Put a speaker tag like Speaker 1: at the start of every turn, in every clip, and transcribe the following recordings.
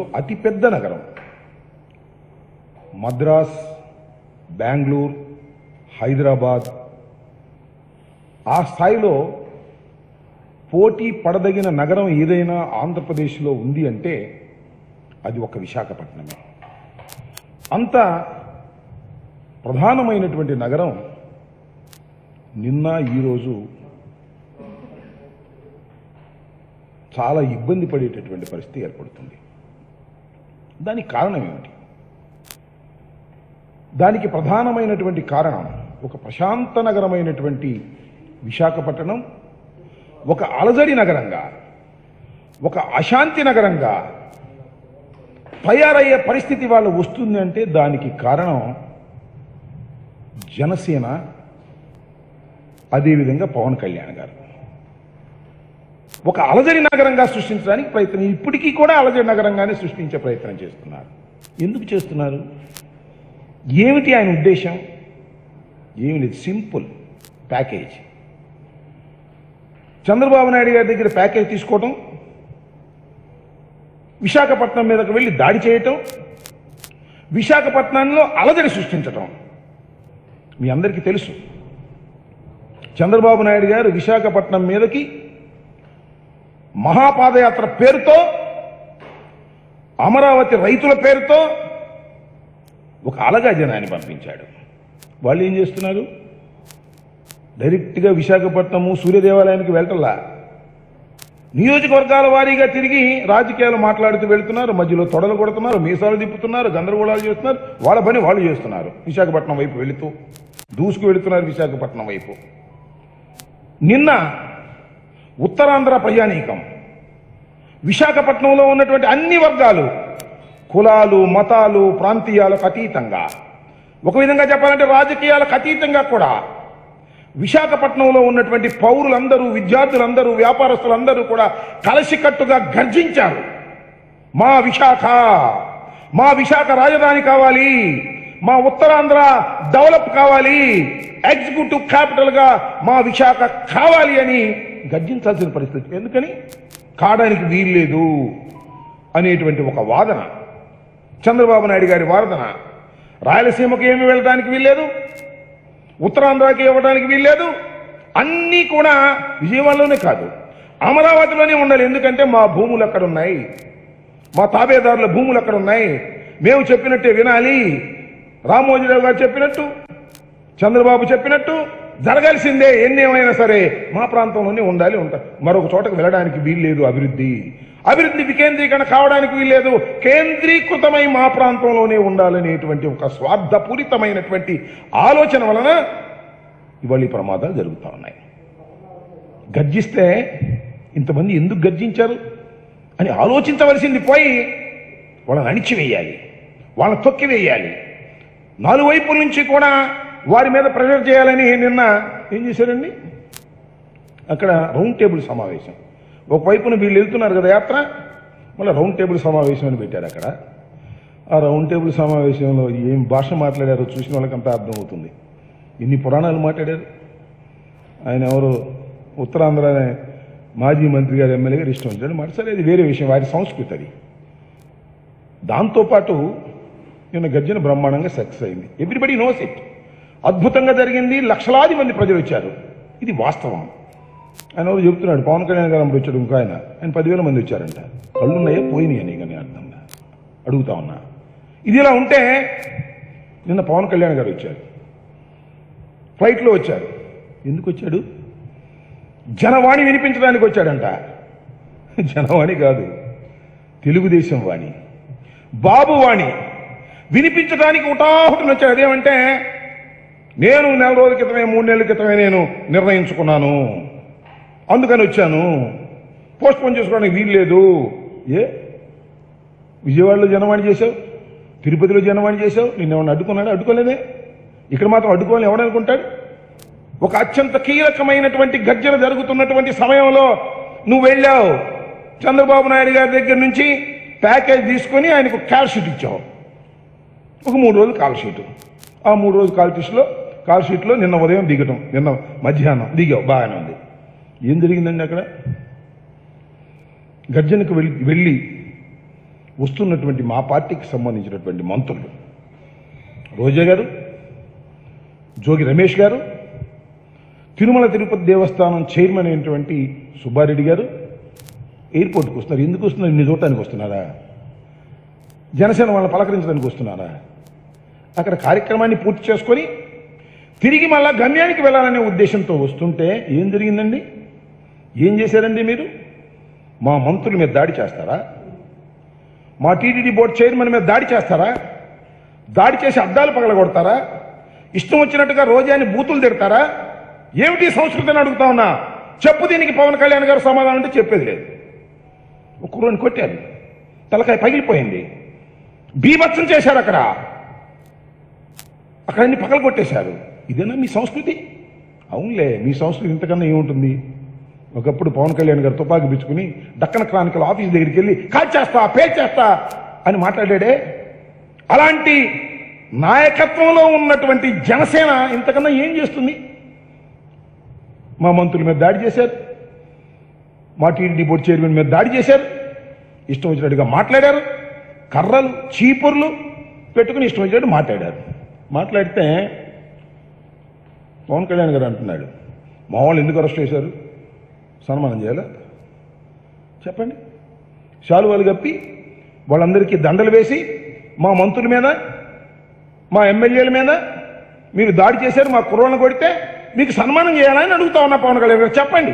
Speaker 1: అతిపెద్ద నగరం మద్రాస్ బెంగళూరు హైదరాబాద్ ఆ స్థాయిలో పోటీ పడదగిన నగరం ఏదైనా ఆంధ్రప్రదేశ్లో ఉంది అంటే అది ఒక విశాఖపట్నమే అంత ప్రధానమైనటువంటి నగరం నిన్న ఈరోజు చాలా ఇబ్బంది పడేటటువంటి పరిస్థితి ఏర్పడుతుంది దానికి కారణం ఏమిటి దానికి ప్రధానమైనటువంటి కారణం ఒక ప్రశాంత నగరమైనటువంటి విశాఖపట్నం ఒక అలజడి నగరంగా ఒక అశాంతి నగరంగా తయారయ్యే పరిస్థితి వాళ్ళు వస్తుంది అంటే దానికి కారణం జనసేన అదేవిధంగా పవన్ కళ్యాణ్ గారు ఒక అలజడి నగరంగా సృష్టించడానికి ప్రయత్నం ఇప్పటికీ కూడా అలజడి నగరంగానే సృష్టించే ప్రయత్నం చేస్తున్నారు ఎందుకు చేస్తున్నారు ఏమిటి ఆయన ఉద్దేశం ఏమి లేదు సింపుల్ ప్యాకేజ్ చంద్రబాబు నాయుడు గారి దగ్గర ప్యాకేజ్ తీసుకోవటం విశాఖపట్నం మీదకు వెళ్ళి దాడి చేయటం విశాఖపట్నంలో అలజడి సృష్టించటం మీ అందరికీ తెలుసు చంద్రబాబు నాయుడు గారు విశాఖపట్నం మీదకి మహాపాదయాత్ర పేరుతో అమరావతి రైతుల పేరుతో ఒక అలగా జనాన్ని పంపించాడు వాళ్ళు ఏం చేస్తున్నారు డైరెక్ట్గా విశాఖపట్నము సూర్యదేవాలయానికి వెళ్ళటల్లా నియోజకవర్గాల వారీగా తిరిగి రాజకీయాలు మాట్లాడుతూ వెళ్తున్నారు మధ్యలో తొడలు కొడుతున్నారు మీసాలు తిప్పుతున్నారు గందరగోళాలు చేస్తున్నారు వాళ్ళ పని వాళ్ళు చేస్తున్నారు విశాఖపట్నం వైపు వెళుతూ దూసుకు వెళుతున్నారు విశాఖపట్నం వైపు నిన్న ఉత్తరాంధ్ర ప్రజానీకం విశాఖపట్నంలో ఉన్నటువంటి అన్ని వర్గాలు కులాలు మతాలు ప్రాంతీయాలకు అతీతంగా ఒక విధంగా చెప్పాలంటే రాజకీయాలకు అతీతంగా కూడా విశాఖపట్నంలో ఉన్నటువంటి పౌరులందరూ విద్యార్థులందరూ వ్యాపారస్తులందరూ కూడా కలసికట్టుగా గర్జించారు మా విశాఖ మా విశాఖ రాజధాని కావాలి మా ఉత్తరాంధ్ర డెవలప్ కావాలి ఎగ్జిక్యూటివ్ క్యాపిటల్ గా మా విశాఖ కావాలి అని గర్జించాల్సిన పరిస్థితి ఎందుకని కాడానికి వీల్లేదు అనేటువంటి ఒక వాదన చంద్రబాబు నాయుడు గారి వాదన రాయలసీమకు ఏమి వెళ్ళడానికి వీల్లేదు ఉత్తరాంధ్రకి ఇవ్వడానికి వీల్లేదు అన్నీ కూడా విజయవాడలోనే కాదు అమరావతిలోనే ఉండాలి ఎందుకంటే మా భూములు అక్కడ ఉన్నాయి మా తాబేదారుల భూములు అక్కడ ఉన్నాయి మేము చెప్పినట్టే వినాలి రామోజీరావు గారు చెప్పినట్టు చంద్రబాబు చెప్పినట్టు జరగాల్సిందే ఎన్ని ఏమైనా సరే మా ప్రాంతంలోనే ఉండాలి ఉంటా మరొక చోటకు వెళ్ళడానికి వీల్లేదు అభివృద్ధి అభివృద్ధి వికేంద్రీకరణ కావడానికి వీల్లేదు కేంద్రీకృతమై మా ప్రాంతంలోనే ఉండాలనేటువంటి ఒక స్వార్థపూరితమైనటువంటి ఆలోచన వలన ఇవాళ ఈ ప్రమాదాలు జరుగుతూ ఉన్నాయి గర్జిస్తే ఇంతమంది ఎందుకు గర్జించారు అని ఆలోచించవలసింది పోయి వాళ్ళని అణిచివేయాలి వాళ్ళని తొక్కివేయాలి నాలుగు వైపుల నుంచి కూడా వారి మీద ప్రెషర్ చేయాలని నిన్న ఏం చేశారండి అక్కడ రౌండ్ టేబుల్ సమావేశం ఒకవైపున వీళ్ళు వెళ్తున్నారు కదా యాత్ర మళ్ళీ రౌండ్ టేబుల్ సమావేశం అని పెట్టారు అక్కడ ఆ రౌండ్ టేబుల్ సమావేశంలో ఏం భాష మాట్లాడారో చూసిన వాళ్ళకంతా అర్థమవుతుంది ఎన్ని పురాణాలు మాట్లాడారు ఆయన ఎవరు ఉత్తరాంధ్ర మాజీ మంత్రి గారు ఎమ్మెల్యే గారు ఇష్టం వచ్చాడు మాట సరే అది వేరే విషయం వారి సంస్కృతి అది దాంతోపాటు నిన్న గర్జన బ్రహ్మాండంగా సక్సెస్ అయింది ఎవ్రీబడి నోస్ ఇట్ అద్భుతంగా జరిగింది లక్షలాది మంది ప్రజలు వచ్చారు ఇది వాస్తవం ఆయన ఎవరు చెబుతున్నాడు పవన్ కళ్యాణ్ గారు అప్పుడు వచ్చాడు ఇంకో ఆయన ఆయన పదివేల మంది వచ్చారంట కళ్ళున్నాయా పోయినాయి అని కానీ అర్థంగా అడుగుతా ఉన్నా ఇది ఇలా ఉంటే నిన్న పవన్ కళ్యాణ్ గారు వచ్చారు ఫ్లైట్లో వచ్చారు ఎందుకు వచ్చాడు జనవాణి వినిపించడానికి వచ్చాడంట జనవాణి కాదు తెలుగుదేశం వాణి బాబు వాణి వినిపించడానికి ఉటాహుటన వచ్చాడు అదేమంటే నేను నెల రోజుల క్రితమే మూడు నెలల క్రితమే నేను నిర్ణయించుకున్నాను అందుకని వచ్చాను పోస్ట్ పోన్ చేసుకోవడానికి వీల్లేదు ఏ విజయవాడలో జనవాణి చేశావు తిరుపతిలో జనవాణి చేశావు నిన్నేమన్నా అడ్డుకున్నాడు అడ్డుకోలేదే ఇక్కడ మాత్రం అడ్డుకోవాలని ఎవడనుకుంటాడు ఒక అత్యంత కీలకమైనటువంటి గర్జన జరుగుతున్నటువంటి సమయంలో నువ్వు వెళ్ళావు చంద్రబాబు నాయుడు గారి దగ్గర నుంచి ప్యాకేజ్ తీసుకొని ఆయనకు కాల్ షీట్ ఇచ్చావు ఒక మూడు రోజులు కాల్ షీట్ ఆ మూడు రోజులు కాల్ షీట్లో కాల్ షీట్లో నిన్న ఉదయం దిగటం నిన్న మధ్యాహ్నం దిగావు బాగానే ఉంది ఏం జరిగిందండి అక్కడ గర్జనకు వెళ్ళి వెళ్ళి వస్తున్నటువంటి మా పార్టీకి సంబంధించినటువంటి మంత్రులు రోజా గారు జోగి రమేష్ గారు తిరుమల తిరుపతి దేవస్థానం చైర్మన్ అయినటువంటి సుబ్బారెడ్డి గారు ఎయిర్పోర్ట్కి వస్తున్నారు ఎందుకు వస్తున్నారు ఇన్ని చూడటానికి వస్తున్నారా జనసేన వాళ్ళని పలకరించడానికి వస్తున్నారా అక్కడ కార్యక్రమాన్ని పూర్తి చేసుకొని తిరిగి మళ్ళా గమ్యానికి వెళ్ళాలనే ఉద్దేశంతో వస్తుంటే ఏం జరిగిందండి ఏం చేశారండి మీరు మా మంత్రుల మీద దాడి చేస్తారా మా టీటీడీ బోర్డు చైర్మన్ మీద దాడి చేస్తారా దాడి చేసి అద్దాలు పగలగొడతారా ఇష్టం వచ్చినట్టుగా రోజాని బూతులు తిడతారా ఏమిటి ఈ సంస్కృతి అని అడుగుతా ఉన్నా చెప్పు దీనికి పవన్ కళ్యాణ్ గారు సమాధానం అంటే చెప్పేది లేదు ఒక కుర్రోని కొట్టారు తలకాయ పగిలిపోయింది బీభత్సం చేశారు అక్కడ అక్కడ అన్ని పగలు కొట్టేశారు ఇదేనా మీ సంస్కృతి అవునులే మీ సంస్కృతి ఇంతకన్నా ఏముంటుంది ఒకప్పుడు పవన్ కళ్యాణ్ గారు తుపాకీ పిచ్చుకుని దక్కన క్రానికల్ ఆఫీస్ దగ్గరికి వెళ్ళి కాల్ చేస్తా పే చేస్తా అని మాట్లాడాడే అలాంటి నాయకత్వంలో ఉన్నటువంటి జనసేన ఇంతకన్నా ఏం చేస్తుంది మా మంత్రుల మీద దాడి చేశారు మా టీడీ బోర్డు చైర్మన్ మీద దాడి చేశారు ఇష్టం వచ్చినట్టుగా మాట్లాడారు కర్రలు చీపుర్లు పెట్టుకుని ఇష్టం వచ్చినట్టు మాట్లాడారు మాట్లాడితే పవన్ కళ్యాణ్ గారు అంటున్నాడు మా వాళ్ళు ఎందుకు అరెస్ట్ చేశారు సన్మానం చేయాలా చెప్పండి శాలువాలు కప్పి వాళ్ళందరికీ దండలు వేసి మా మంత్రుల మీద మా ఎమ్మెల్యేల మీద మీరు దాడి చేశారు మా కుర్రోళ్ళని కొడితే మీకు సన్మానం చేయాలని అడుగుతా ఉన్నా పవన్ కళ్యాణ్ గారు చెప్పండి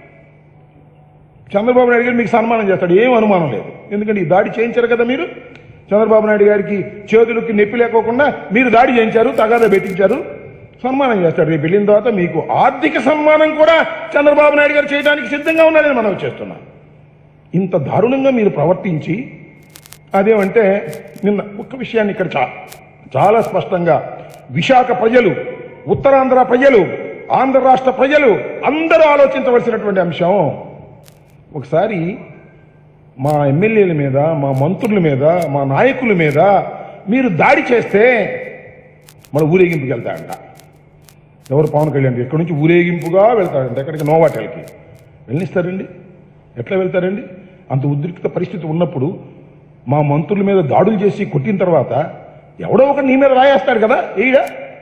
Speaker 1: చంద్రబాబు నాయుడు గారు మీకు సన్మానం చేస్తాడు ఏం అనుమానం లేదు ఎందుకంటే ఈ దాడి చేయించారు కదా మీరు చంద్రబాబు నాయుడు గారికి చేతులకి నొప్పి లేకోకుండా మీరు దాడి చేయించారు తగాదా పెట్టించారు సన్మానం చేస్తాడు రేపు వెళ్ళిన తర్వాత మీకు ఆర్థిక సన్మానం కూడా చంద్రబాబు నాయుడు గారు చేయడానికి సిద్ధంగా ఉన్నారని మనం చేస్తున్నాం ఇంత దారుణంగా మీరు ప్రవర్తించి అదేమంటే నిన్న ఒక్క విషయాన్ని ఇక్కడ చా చాలా స్పష్టంగా విశాఖ ప్రజలు ఉత్తరాంధ్ర ప్రజలు ఆంధ్ర రాష్ట్ర ప్రజలు అందరూ ఆలోచించవలసినటువంటి అంశం ఒకసారి మా ఎమ్మెల్యేల మీద మా మంత్రుల మీద మా నాయకుల మీద మీరు దాడి చేస్తే మన ఊరేగింపుకి వెళ్తాడంట ఎవరు పవన్ కళ్యాణ్ ఇక్కడ నుంచి ఊరేగింపుగా వెళ్తాడంట ఎక్కడికి నోవాటెల్కి వెళ్ళిస్తారండి ఎట్లా వెళ్తారండి అంత ఉద్రిక్త పరిస్థితి ఉన్నప్పుడు మా మంత్రుల మీద దాడులు చేసి కొట్టిన తర్వాత ఎవడో ఒకటి నీ మీద రాయేస్తాడు కదా ఈడ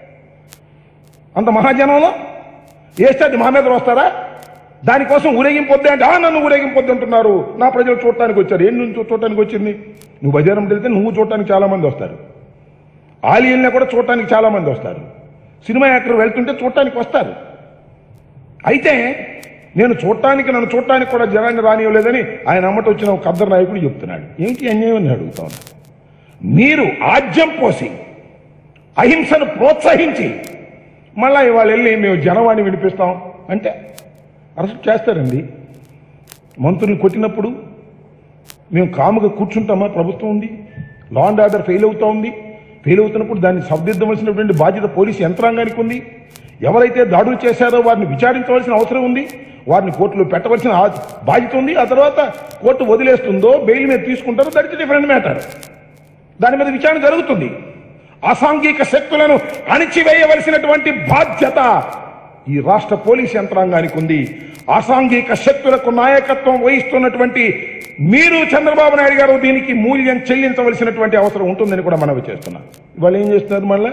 Speaker 1: అంత మహాజనంలో వేస్తే అది మా మీద వస్తారా దానికోసం ఊరేగింపొద్దే అంటే "ఆ, నన్ను ఊరేగింపొద్దు అంటున్నారు నా ప్రజలు చూడటానికి వచ్చారు ఏం నుంచి చూడటానికి వచ్చింది నువ్వు బజారం వెళ్తే నువ్వు చూడటానికి చాలా మంది వస్తారు ఆలియల్ని కూడా చూడటానికి చాలా మంది వస్తారు సినిమా యాక్టర్ వెళ్తుంటే చూడటానికి వస్తారు అయితే నేను చూడటానికి నన్ను చూడటానికి కూడా జనాన్ని రానివ్వలేదని ఆయన అమ్మట వచ్చిన ఒక కద్దరు నాయకుడు చెప్తున్నాడు ఏంటి అన్యాయం అని అడుగుతా ఉన్నా మీరు ఆజ్యం పోసి అహింసను ప్రోత్సహించి మళ్ళా ఇవాళ వెళ్ళి మేము జనవాణి వినిపిస్తాం అంటే అరెస్ట్ చేస్తారండి మంత్రులు కొట్టినప్పుడు మేము కాముగా కూర్చుంటామా ప్రభుత్వం ఉంది లా అండ్ ఆర్డర్ ఫెయిల్ అవుతా ఉంది ఫెయిల్ అవుతున్నప్పుడు దాన్ని సవదిద్దవలసినటువంటి బాధ్యత పోలీసు యంత్రాంగానికి ఉంది ఎవరైతే దాడులు చేశారో వారిని విచారించవలసిన అవసరం ఉంది వారిని కోర్టులో పెట్టవలసిన ఆ- బాధ్యత ఉంది ఆ తర్వాత కోర్టు వదిలేస్తుందో బెయిల్ మీద తీసుకుంటారో దట్ ఇస్ డిఫరెంట్ మ్యాటర్ దాని మీద విచారణ జరుగుతుంది అసాంఘిక శక్తులను అణిచివేయవలసినటువంటి బాధ్యత ఈ రాష్ట్ర పోలీస్ యంత్రాంగానికి ఉంది అసాంఘిక శక్తులకు నాయకత్వం వహిస్తున్నటువంటి మీరు చంద్రబాబు నాయుడు గారు దీనికి మూల్యం చెల్లించవలసినటువంటి అవసరం ఉంటుందని కూడా మనవి చేస్తున్నాం ఇవాళ ఏం చేస్తున్నారు మళ్ళా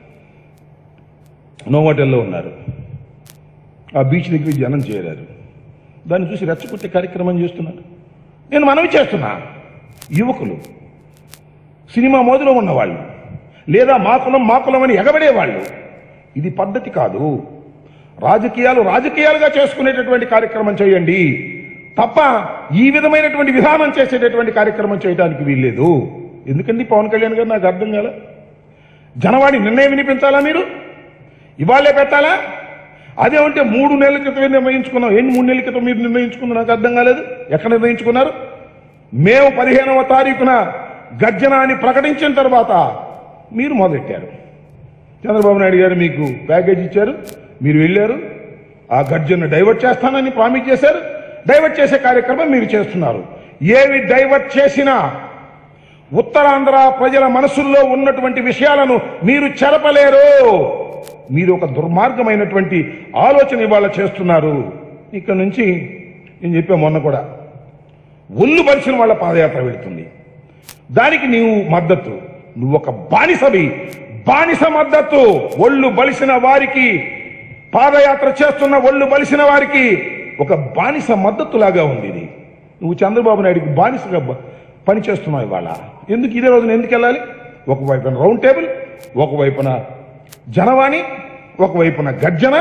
Speaker 1: నోవాటెల్లో ఉన్నారు ఆ బీచ్ దగ్గర జనం చేరారు దాన్ని చూసి రెచ్చగొట్టే కార్యక్రమం చేస్తున్నారు నేను మనవి చేస్తున్నా యువకులు సినిమా మోదులో ఉన్నవాళ్ళు లేదా మా కులం మా కులం అని ఎగబడేవాళ్ళు ఇది పద్ధతి కాదు రాజకీయాలు రాజకీయాలుగా చేసుకునేటటువంటి కార్యక్రమం చేయండి తప్ప ఈ విధమైనటువంటి విధానం చేసేటటువంటి కార్యక్రమం చేయడానికి వీల్లేదు ఎందుకండి పవన్ కళ్యాణ్ గారు నాకు అర్థం కాల జనవాణి నిర్ణయం వినిపించాలా మీరు ఇవాళే పెట్టాలా అదే ఉంటే మూడు నెలల క్రితమే నిర్ణయించుకున్నాం ఏంటి మూడు నెలల క్రితం మీరు నిర్ణయించుకుంది నాకు అర్థం కాలేదు ఎక్కడ నిర్ణయించుకున్నారు మేము పదిహేనవ తారీఖున గర్జన అని ప్రకటించిన తర్వాత మీరు మొదలెట్టారు చంద్రబాబు నాయుడు గారు మీకు ప్యాకేజ్ ఇచ్చారు మీరు వెళ్ళారు ఆ గర్జన డైవర్ట్ చేస్తానని ప్రామిస్ చేశారు డైవర్ట్ చేసే కార్యక్రమం మీరు చేస్తున్నారు ఏవి డైవర్ట్ చేసినా ఉత్తరాంధ్ర ప్రజల మనసుల్లో ఉన్నటువంటి విషయాలను మీరు చెరపలేరు మీరు ఒక దుర్మార్గమైనటువంటి ఆలోచన ఇవాళ చేస్తున్నారు ఇక్కడ నుంచి నేను చెప్పా మొన్న కూడా ఒళ్ళు పరిచిన వాళ్ళ పాదయాత్ర వెళుతుంది దానికి నీవు మద్దతు నువ్వు ఒక బానిసవి బానిస మద్దతు ఒళ్ళు బలిసిన వారికి పాదయాత్ర చేస్తున్న ఒళ్ళు బలిసిన వారికి ఒక బానిస మద్దతులాగా ఉంది ఇది నువ్వు చంద్రబాబు నాయుడికి బానిసగా బ- పనిచేస్తున్నావు ఇవాళ ఎందుకు ఇదే రోజున ఎందుకు వెళ్ళాలి ఒకవైపున రౌండ్ టేబుల్ ఒకవైపున జనవాణి ఒకవైపున గర్జన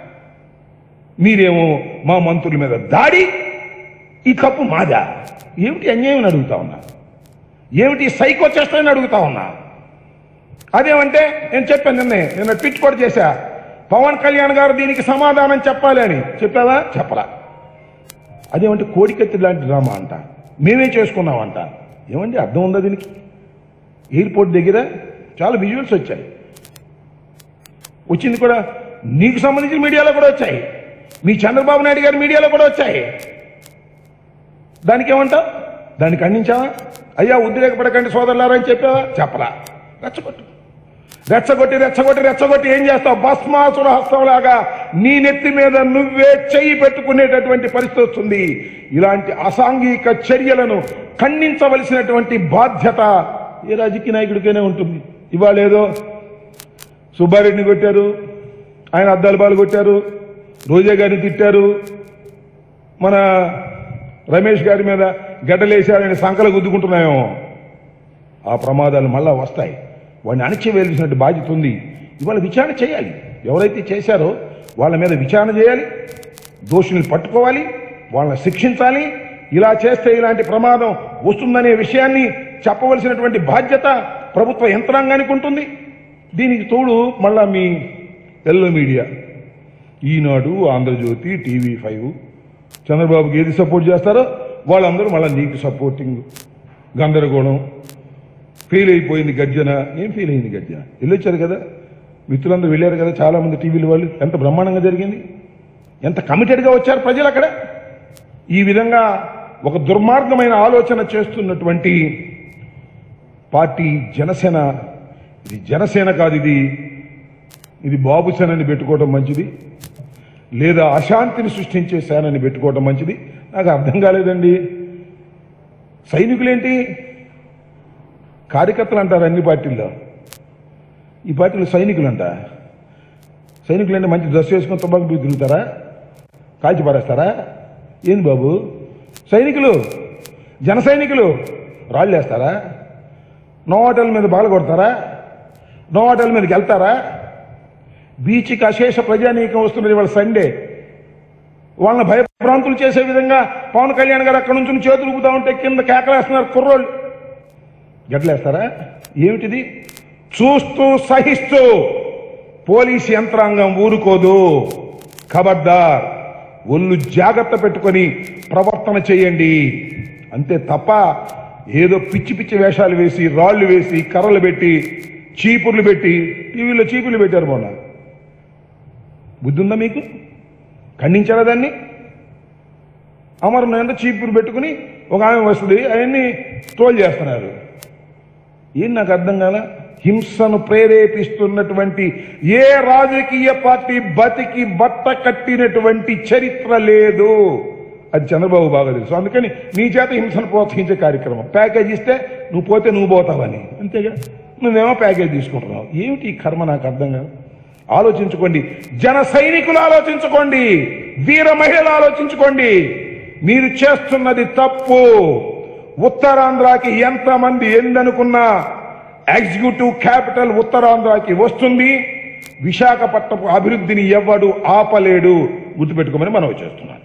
Speaker 1: మీరేమో మా మంత్రుల మీద దాడి ఈ తప్పు మాదా ఏమిటి అన్యాయం అని అడుగుతా ఉన్నా ఏమిటి సైకో చేస్తానని అడుగుతా ఉన్నా అదేమంటే నేను చెప్పాను నిన్నే నిన్న ట్వీట్ కూడా చేశా పవన్ కళ్యాణ్ గారు దీనికి సమాధానం చెప్పాలి అని చెప్పావా చెప్పరా అదేమంటే కోడికత్తి లాంటి డ్రామా అంట మేమే చేసుకున్నామంట ఏమండి అర్థం ఉందా దీనికి ఎయిర్పోర్ట్ దగ్గర చాలా విజువల్స్ వచ్చాయి వచ్చింది కూడా నీకు సంబంధించిన మీడియాలో కూడా వచ్చాయి మీ చంద్రబాబు నాయుడు గారి మీడియాలో కూడా వచ్చాయి దానికి ఏమంటావు దాన్ని ఖండించావా అయ్యా ఉద్రేకపడకండి సోదరులారా అని చెప్పావా చెప్పరా రెచ్చగొట్టు రెచ్చగొట్టి రెచ్చగొట్టి రెచ్చగొట్టి ఏం చేస్తావు భస్మాసుర హస్తంలాగా నీ నెత్తి మీద నువ్వే చెయ్యి పెట్టుకునేటటువంటి పరిస్థితి వస్తుంది ఇలాంటి అసాంఘిక చర్యలను ఖండించవలసినటువంటి బాధ్యత ఏ రాజకీయ నాయకుడికైనా ఉంటుంది ఇవాళ ఏదో సుబ్బారెడ్డిని కొట్టారు ఆయన అద్దాలు బాలు కొట్టారు రోజా గారిని తిట్టారు మన రమేష్ గారి మీద గడ్డలేశారని సంకలు గుద్దుకుంటున్నాయేమో ఆ ప్రమాదాలు మళ్ళా వస్తాయి వాడిని అణచివేయాల్సినట్టు బాధ్యత ఉంది ఇవాళ విచారణ చేయాలి ఎవరైతే చేశారో వాళ్ళ మీద విచారణ చేయాలి దోషుల్ని పట్టుకోవాలి వాళ్ళని శిక్షించాలి ఇలా చేస్తే ఇలాంటి ప్రమాదం వస్తుందనే విషయాన్ని చెప్పవలసినటువంటి బాధ్యత ప్రభుత్వ యంత్రాంగానికి ఉంటుంది దీనికి తోడు మళ్ళా మీ yellow media Eenadu Andhrajyothy TV five చంద్రబాబుకి ఏది సపోర్ట్ చేస్తారో వాళ్ళందరూ మళ్ళీ నీకు సపోర్టింగ్ గందరగోళం ఫెయిల్ అయిపోయింది గర్జన ఏం ఫెయిల్ అయింది గర్జన వెళ్ళొచ్చారు కదా మిత్రులందరూ వెళ్ళారు కదా చాలా మంది టీవీల వాళ్ళు ఎంత బ్రహ్మాండంగా జరిగింది ఎంత కమిటెడ్గా వచ్చారు ప్రజలు అక్కడ ఈ విధంగా ఒక దుర్మార్గమైన ఆలోచన చేస్తున్నటువంటి పార్టీ జనసేన ఇది జనసేన కాదు ఇది ఇది బాబు సేనని పెట్టుకోవడం మంచిది లేదా అశాంతిని సృష్టించే సేనని పెట్టుకోవడం మంచిది నాకు అర్థం కాలేదండి సైనికులేంటి కార్యకర్తలు అంటారు అన్ని పార్టీల్లో ఈ పార్టీలో సైనికులు అంట సైనికులు అంటే మంచి డ్రెస్ వేసుకొని తుపాకు దూకి తిరుగుతారా కాల్చి పారేస్తారా ఏంది బాబు సైనికులు జన సైనికులు రాళ్ళు వేస్తారా నోటల మీద బాల కొడతారా నోటల మీదకి వెళ్తారా బీచ్కి అశేష ప్రజానీకం వస్తున్నది వాళ్ళ సండే వాళ్ళని భయభ్రాంతులు చేసే విధంగా పవన్ కళ్యాణ్ గారు అక్కడ నుంచి చేతులు ఊపుతా ఉంటే కింద కేకలేస్తున్నారు కుర్రోళ్ళు గడ్లేస్తారా ఏమిటిది చూస్తూ సహిస్తూ పోలీస్ యంత్రాంగం ఊరుకోదు ఖబర్దార్ ఒళ్ళు జాగ్రత్త పెట్టుకొని ప్రవర్తన చేయండి అంతే తప్ప ఏదో పిచ్చి పిచ్చి వేషాలు వేసి రాళ్లు వేసి కర్రలు పెట్టి చీపుర్లు పెట్టి టీవీలో చీపుర్లు పెట్టారు మొన్న బుద్ధి ఉందా మీకు ఖండించారా దాన్ని అమరు ఎంత చీపురు పెట్టుకుని ఒక ఆమె వస్తుంది అవన్నీ ట్రోల్ చేస్తున్నారు ఏం నాకు అర్థం కాల హింసను ప్రేరేపిస్తున్నటువంటి ఏ రాజకీయ పార్టీ బతికి బట్ట కట్టినటువంటి చరిత్ర లేదు అది చంద్రబాబు బాగా తెలుసు అందుకని నీ చేత హింసను ప్రోత్సహించే కార్యక్రమం ప్యాకేజ్ ఇస్తే నువ్వు పోతే నువ్వు పోతావని అంతేగా నువ్వేమో ప్యాకేజ్ తీసుకుంటున్నావు ఏమిటి ఈ కర్మ నాకు అర్థం కాదు ఆలోచించుకోండి జన సైనికులు ఆలోచించుకోండి వీర మహిళలు ఆలోచించుకోండి మీరు చేస్తున్నది తప్పు ఉత్తరాంధ్రకి ఎంతమంది ఎందనుకున్నా ఎగ్జిక్యూటివ్ క్యాపిటల్ ఉత్తరాంధ్రకి వస్తుంది విశాఖపట్నం అభివృద్ధిని ఎవ్వడు ఆపలేడు గుర్తుపెట్టుకోమని మనం చేస్తున్నాం